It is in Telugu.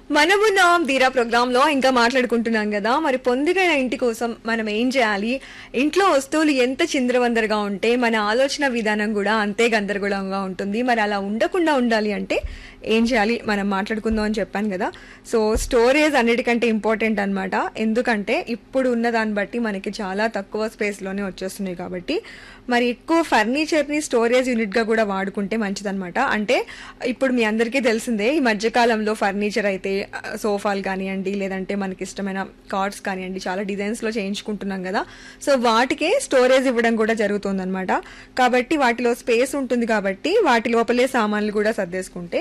మనమున్నాం ధీరా ప్రోగ్రామ్ లో ఇంకా మాట్లాడుకుంటున్నాం కదా మరి పొందిగైన ఇంటి కోసం మనం ఏం చేయాలి ఇంట్లో వస్తువులు ఎంత చిందరవందరగా ఉంటే మన ఆలోచన విధానం కూడా అంతే గందరగోళంగా ఉంటుంది మరి అలా ఉండకుండా ఉండాలి అంటే ఏం చేయాలి మనం మాట్లాడుకుందాం అని చెప్పాను కదా సో స్టోరేజ్ అన్నిటికంటే ఇంపార్టెంట్ అన్నమాట ఎందుకంటే ఇప్పుడు ఉన్న దాన్ని బట్టి మనకి చాలా తక్కువ space లోనే వచ్చేస్తున్నాయి కాబట్టి మరి ఎక్కువ ఫర్నిచర్ని స్టోరేజ్ యూనిట్గా కూడా వాడుకుంటే మంచిదన్నమాట అంటే ఇప్పుడు మీ అందరికీ తెలిసిందే ఈ మధ్యకాలంలో ఫర్నిచర్ అయితే ఆ, సోఫాలు కానివ్వండి లేదంటే మనకి ఇష్టమైన కార్డ్స్ కానివ్వండి చాలా డిజైన్స్లో చేయించుకుంటున్నాం కదా సో వాటికే స్టోరేజ్ ఇవ్వడం కూడా జరుగుతుందన్నమాట కాబట్టి వాటిలో స్పేస్ ఉంటుంది కాబట్టి వాటి లోపలే సామాన్లు కూడా సర్దేసుకుంటే